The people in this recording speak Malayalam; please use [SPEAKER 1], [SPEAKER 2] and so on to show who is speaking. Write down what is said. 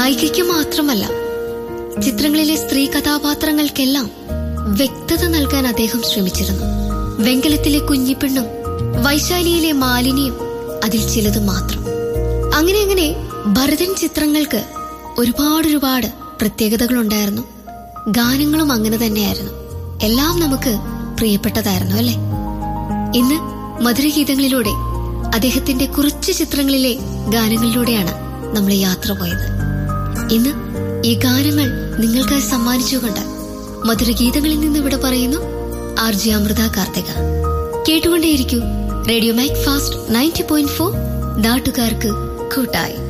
[SPEAKER 1] നായികയ്ക്ക് മാത്രമല്ല ചിത്രങ്ങളിലെ സ്ത്രീ കഥാപാത്രങ്ങൾക്കെല്ലാം വ്യക്തത നൽകാൻ അദ്ദേഹം ശ്രമിച്ചിരുന്നു വെങ്കലത്തിലെ കുഞ്ഞിപ്പെണ്ണും വൈശാലിയിലെ മാലിനിയും അതിൽ ചിലത് മാത്രം അങ്ങനെ അങ്ങനെ ഭരതൻ ചിത്രങ്ങൾക്ക് ഒരുപാട് ഒരുപാട് പ്രത്യേകതകളുണ്ടായിരുന്നു ഗാനങ്ങളും അങ്ങനെ തന്നെയായിരുന്നു എല്ലാം നമുക്ക് പ്രിയപ്പെട്ടതായിരുന്നു അല്ലേ ഇന്ന് മധുരഗീതങ്ങളിലൂടെ അദ്ദേഹത്തിന്റെ കുറച്ച് ചിത്രങ്ങളിലെ ഗാനങ്ങളിലൂടെയാണ് നമ്മൾ യാത്ര പോയത് ഇന്ന് ഈ ഗാനങ്ങൾ നിങ്ങൾക്കായി സമ്മാനിച്ചുകൊണ്ട് മധുരഗീതങ്ങളിൽ നിന്ന് ഇവിടെ പറയുന്നു ആർ ജി അമൃത കാർത്തിക കേട്ടുകൊണ്ടേയിരിക്കൂ radio Mac fast ninety point four നാട്ടുകാർക്ക് കൂട്ടായി